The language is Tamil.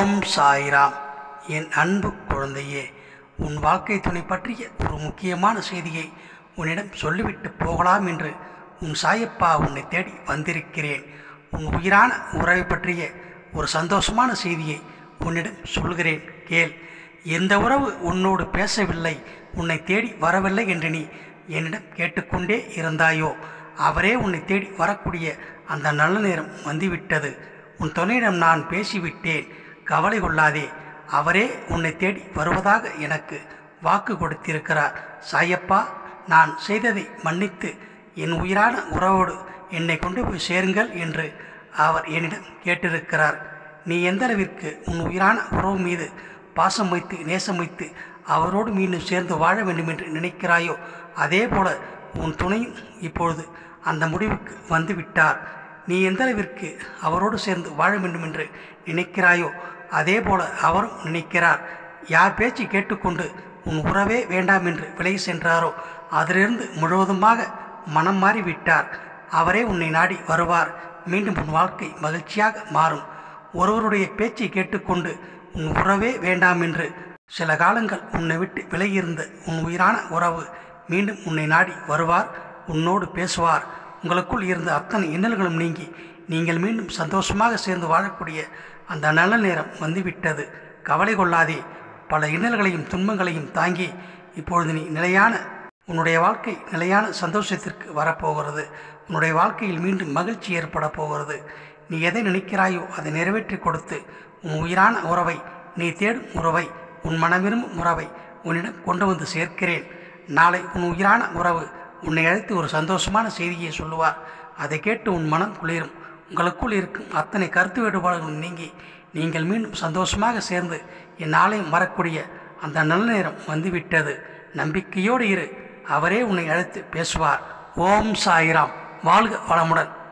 ஓம் சாய்ராம் என் அன்பு குழந்தையே உன் வாழ்க்கை துணை பற்றிய ஒரு முக்கியமான செய்தியை உன்னிடம் சொல்லிவிட்டு போகலாம் என்று உன் சாயப்பா உன்னை தேடி வந்திருக்கிறேன் உன் உயிரான உறவை பற்றிய ஒரு சந்தோஷமான செய்தியை உன்னிடம் சொல்கிறேன் கேள் எந்த உறவு உன்னோடு பேசவில்லை உன்னை தேடி வரவில்லை என்று நீ என்னிடம் கேட்டுக்கொண்டே இருந்தாயோ அவரே உன்னை தேடி வரக்கூடிய அந்த நல்ல நேரம் வந்துவிட்டது உன் துணையிடம் நான் பேசிவிட்டேன் கவலை கொள்ளாதே அவரே உன்னை தேடி வருவதாக எனக்கு வாக்கு கொடுத்திருக்கிறார் சாயப்பா நான் செய்ததை மன்னித்து என் உயிரான உறவோடு என்னை கொண்டு போய் சேருங்கள் என்று அவர் என்னிடம் கேட்டிருக்கிறார் நீ எந்த அளவிற்கு உன் உயிரான உறவு மீது பாசம் வைத்து நேசம் வைத்து அவரோடு மீண்டும் சேர்ந்து வாழ வேண்டும் என்று நினைக்கிறாயோ அதே போல உன் துணையும் இப்பொழுது அந்த முடிவுக்கு வந்து விட்டார் நீ எந்த அளவிற்கு அவரோடு சேர்ந்து வாழ வேண்டும் என்று நினைக்கிறாயோ அதே போல அவரும் நினைக்கிறார் யார் பேச்சு கேட்டுக்கொண்டு உன் உறவே வேண்டாம் என்று விலகி சென்றாரோ அதிலிருந்து முழுவதுமாக மனம் மாறி விட்டார் அவரே உன்னை நாடி வருவார் மீண்டும் உன் வாழ்க்கை மகிழ்ச்சியாக மாறும் ஒருவருடைய பேச்சை கேட்டுக்கொண்டு உன் உறவே வேண்டாம் என்று சில காலங்கள் உன்னை விட்டு விலகியிருந்த உன் உயிரான உறவு மீண்டும் உன்னை நாடி வருவார் உன்னோடு பேசுவார் உங்களுக்குள் இருந்த அத்தனை இன்னல்களும் நீங்கி நீங்கள் மீண்டும் சந்தோஷமாக சேர்ந்து வாழக்கூடிய அந்த நல்ல நேரம் வந்துவிட்டது கவலை கொள்ளாதே பல இன்னல்களையும் துன்பங்களையும் தாங்கி இப்பொழுது நீ நிலையான உன்னுடைய வாழ்க்கை நிலையான சந்தோஷத்திற்கு வரப்போகிறது உன்னுடைய வாழ்க்கையில் மீண்டும் மகிழ்ச்சி ஏற்பட போகிறது நீ எதை நினைக்கிறாயோ அதை நிறைவேற்றி கொடுத்து உன் உயிரான உறவை நீ தேடும் உறவை உன் மனவிரும்பும் உறவை உன்னிடம் கொண்டு வந்து சேர்க்கிறேன் நாளை உன் உயிரான உறவு உன்னை அழைத்து ஒரு சந்தோஷமான செய்தியை சொல்லுவார் அதை கேட்டு உன் மனம் குளிரும் உங்களுக்குள் இருக்கும் அத்தனை கருத்து வேறுபாடுகளும் நீங்கி நீங்கள் மீண்டும் சந்தோஷமாக சேர்ந்து என் நாளையும் வரக்கூடிய அந்த நல்ல நேரம் வந்துவிட்டது நம்பிக்கையோடு இரு அவரே உன்னை அழைத்து பேசுவார் ஓம் சாயிராம் வாழ்க வளமுடன்